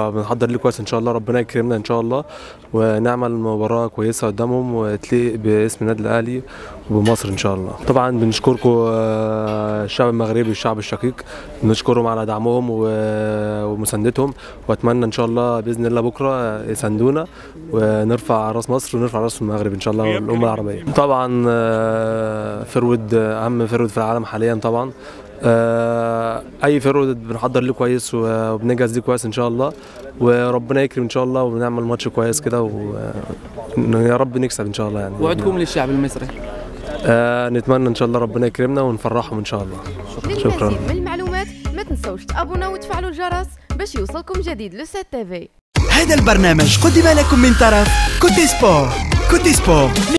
بنحضر ليه كويس ان شاء الله ربنا يكرمنا ان شاء الله ونعمل مباراه كويسه قدامهم وتليق باسم النادي الاهلي وبمصر ان شاء الله طبعا بنشكركم آه، الشعب المغربي والشعب الشقيق بنشكرهم على دعمهم و- ومساندتهم واتمنى ان شاء الله باذن الله بكره يساندونا ونرفع راس مصر ونرفع راس المغرب ان شاء الله والامه العربيه طبعا آه، فرود اهم فرود في العالم حاليا طبعا آه، اي فرود بنحضر ليه كويس وبنجهز ليه كويس ان شاء الله وربنا يكرم ان شاء الله ونعمل ماتش كويس كده ويا رب نكسب ان شاء الله يعني وعدكم للشعب المصري آه نتمنى ان شاء الله ربنا يكرمنا ونفرحهم ان شاء الله شكرا للمزيد من المعلومات ما تنسوش تابوناو وتفعلوا الجرس باش يوصلكم جديد لو سات تيفي هذا البرنامج قدم لكم من طرف كوتي سبور كوتي سبور